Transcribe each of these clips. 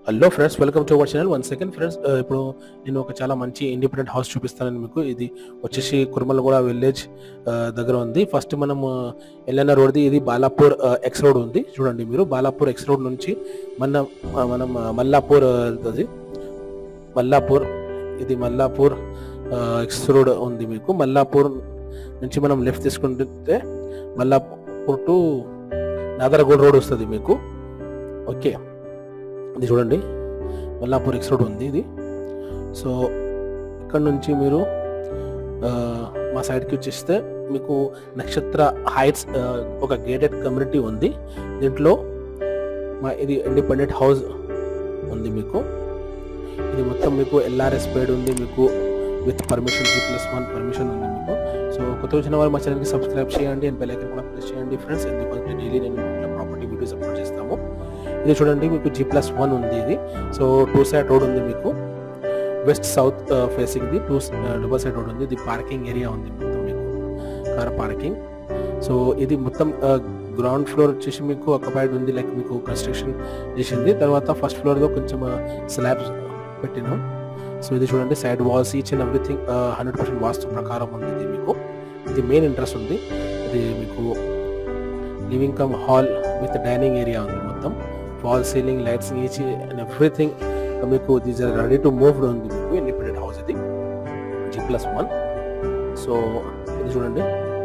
hello friends welcome to our channel one second friends ఇప్పుడు నేను ఒక చాలా మంచి ఇండిపెండెంట్ హౌస్ చూపిస్తాను మీకు ఇది వచ్చేసి కుర్మలగూడ విలేజ్ దగ్గర ఉంది ఫస్ట్ మనం ఎల్ఎన్ఆ రోడ్ది ఇది బాలాపూర్ ఎక్స్ రోడ్ ఉంది చూడండి మీరు బాలాపూర్ ఎక్స్ రోడ్ నుంచి మన ఆ, మనం ఆ, మల్లాపూర్ ఆ, వెళ్తుంది మల్లాపూర్ ఇది మల్లాపూర్ ఆ, ఎక్స్ రోడ్ ఉంది మీకు మల్లాపూర్ నుంచి మనం లెఫ్ట్ తీసుకుంటే మల్లాపూర్ టు నాదరగూడ రోడ్ వస్తుంది మీకు ఓకే ఇది చూడండి మల్లాపూర్ ఎక్స్ రోడ్ ఉంది ఇది సో ఇక్కడ నుంచి మీరు ఆ, మా సైడ్కి వచ్చేస్తే మీకు నక్షత్ర హైట్స్ ఆ, ఒక గేటెడ్ కమ్యూనిటీ ఉంది దీంట్లో మా ఇది ఇండిపెండెంట్ హౌస్ ఉంది మీకు ఇది మొత్తం మీకు ఎల్ఆర్ఎస్ పేడ్ ఉంది మీకు with permission G plus one permission ఉంది మీకు సో కొత్త వచ్చిన వారు మా ఛానల్కి సబ్స్క్రైబ్ చేయండి అండ్ బెల్ ఐకన్ కూడా ప్రెస్ చేయండి ఫ్రెండ్స్ ఎందుకంటే డైలీ నేను ఇట్లా ప్రాపర్టీ వీడియోస్ అప్లోడ్ చేస్తాము ఇది చూడండి మీకు జీ ప్లస్ వన్ ఉంది ఇది సో టూ సైడ్ రోడ్ ఉంది మీకు west south facing the two double side road ఉంది ఇది పార్కింగ్ ఏరియా ఉంది మొత్తం మీకు కార్ పార్కింగ్ సో ఇది మొత్తం గ్రౌండ్ ఫ్లోర్ వచ్చేసి మీకు అక్యుపైడ్ ఉంది లైక్ మీకు కన్స్ట్రక్షన్ చేసింది తర్వాత ఫస్ట్ ఫ్లోర్లో కొంచెం స్లాబ్స్ పెట్టినాం సో ఇది చూడండి side walls each and everything hundred percent vastu ప్రకారం ఉంది ఇది మీకు ఇది మెయిన్ ఇంట్రెస్ట్ ఉంది ఇది మీకు living cum hall with dining area ఉంది మొత్తం false ceiling lights each and everything మీకు these are ready to moved ఉంది మీకు ఇండిపెండెంట్ హౌస్ ఇది జీ ప్లస్ వన్ సో ఇది చూడండి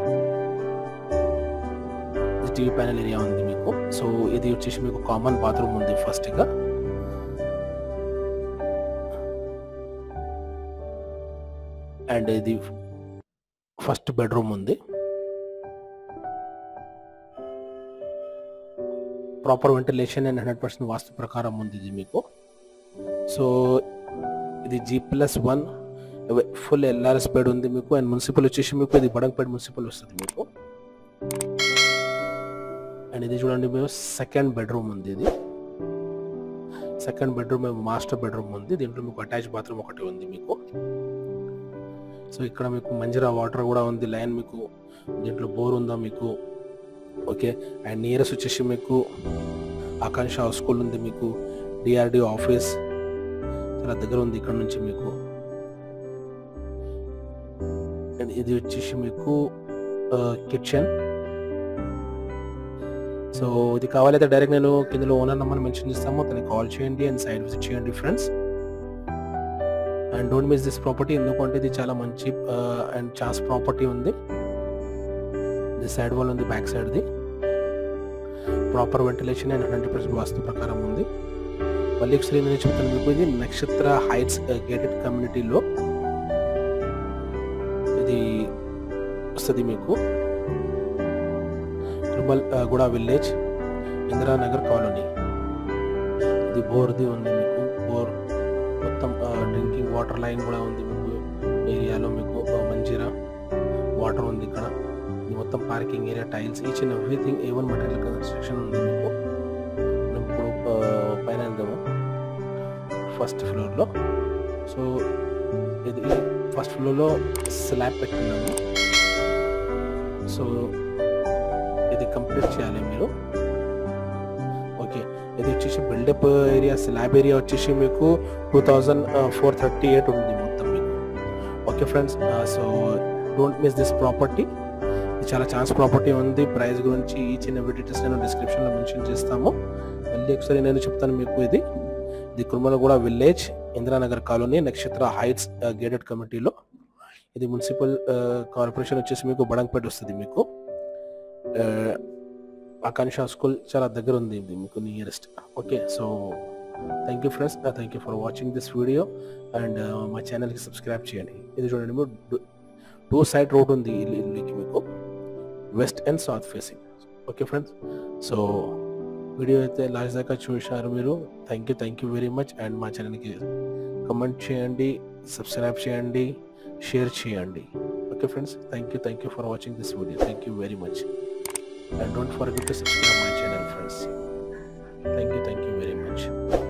టీవీ ప్యానల్ ఏరియా ఉంది మీకు సో ఇది వచ్చేసి మీకు కామన్ బాత్రూమ్ ఉంది ఫస్ట్ గా అండ్ ఇది ఫస్ట్ బెడ్రూమ్ ఉంది proper ventilation and hundred percent vastu ప్రకారం ఉంది ఇది మీకు సో ఇది G plus one full LRS bed ఉంది మీకు అండ్ మున్సిపల్ వచ్చేసి మీకు ఇది బడంగపేట మున్సిపల్ వస్తుంది మీకు అండ్ ఇది చూడండి మేము సెకండ్ బెడ్రూమ్ ఉంది ఇది సెకండ్ బెడ్రూమ్ మాస్టర్ బెడ్రూమ్ ఉంది దీంట్లో మీకు అటాచ్ బాత్రూమ్ ఒకటి ఉంది మీకు సో ఇక్కడ మీకు మంజిరా వాటర్ కూడా ఉంది లైన్ మీకు దీంట్లో బోర్ ఉందా మీకు ఓకే అండ్ నియరెస్ట్ వచ్చేసి మీకు ఆకాంక్ష హౌస్ స్కూల్ ఉంది మీకు డిఆర్డిఓ ఆఫీస్ చాలా దగ్గర ఉంది ఇక్కడ నుంచి మీకు అండ్ ఇది వచ్చేసి మీకు కిచెన్ సో ఇది కావాలైతే డైరెక్ట్ నేను కిందలో ఓనర్ నెంబర్ మెన్షన్ చేస్తాము తనకి కాల్ చేయండి అండ్ సైడ్ విజిట్ చేయండి friends and don't miss this property ఎందుకంటే ఇది చాలా మంచి అండ్ ఛాన్స్ ప్రాపర్టీ ఉంది ఇది సైడ్ వాల్ ఉంది బ్యాక్ సైడ్ది proper ventilation and hundred percent vastu ప్రకారం ఉంది మళ్ళీ ఒకసారి నేను చెప్తాను మీకు ఇది నక్షత్ర హైట్స్ గేటెడ్ కమ్యూనిటీలో ఇది వస్తుంది మీకు తిరుమల్ గూడ విలేజ్ ఇందిరానగర్ కాలనీ ఇది బోర్ది ఉంది మీకు బోర్ మొత్తం డ్రింకింగ్ వాటర్ లైన్ కూడా ఉంది మీకు ఏరియాలో మీకు ఆ, మంజీరా వాటర్ ఉంది ఇక్కడ ఇది మొత్తం parking area tiles each and everything A one material construction ఉంది మీకు మనం ఇప్పుడు ఆ, పైన వెళ్దాము ఫస్ట్ ఫ్లోర్లో సో ఇది ఫస్ట్ ఫ్లోర్లో స్లాబ్ పెట్టుకున్నాము సో ఇది కంప్లీట్ చేయాలి మీరు ఓకే ఇది వచ్చేసి బిల్డప్ ఏరియా స్లాబ్ ఏరియా వచ్చేసి మీకు two thousand four thirty eight ఉంది మొత్తం మీకు okay friends so don't miss this property ఇది చాలా ఛాన్స్ ప్రాపర్టీ ఉంది ప్రైస్ గురించి ఈ చిన్న డీటెయిల్స్ నేను డిస్క్రిప్షన్లో మెన్షన్ చేస్తాము మళ్ళీ ఒకసారి నేను చెప్తాను మీకు ఇది ఇది Kurmalguda village Indiranagar colony Nakshatra heights gated కమిటీలో ఇది మున్సిపల్ కార్పొరేషన్ వచ్చేసి మీకు బడంగపేట వస్తుంది మీకు ఆ, ఆకాంక్ష స్కూల్ చాలా దగ్గర ఉంది ఇది మీకు nearest okay so thank you friends thank you for watching this video and మా ఛానల్కి సబ్స్క్రైబ్ చేయండి ఇది చూడండి మీరు టూ సైడ్ రోడ్ ఉంది ఇల్లు ఇల్లుకి మీకు west and south facing okay friends so video అయితే లాస్ట్ దాకా చూశారు మీరు thank you thank you very much and మా ఛానల్కి కమెంట్ చేయండి సబ్స్క్రైబ్ చేయండి షేర్ చేయండి okay friends thank you thank you for watching this video thank you very much and don't forget to subscribe my channel friends thank you thank you very much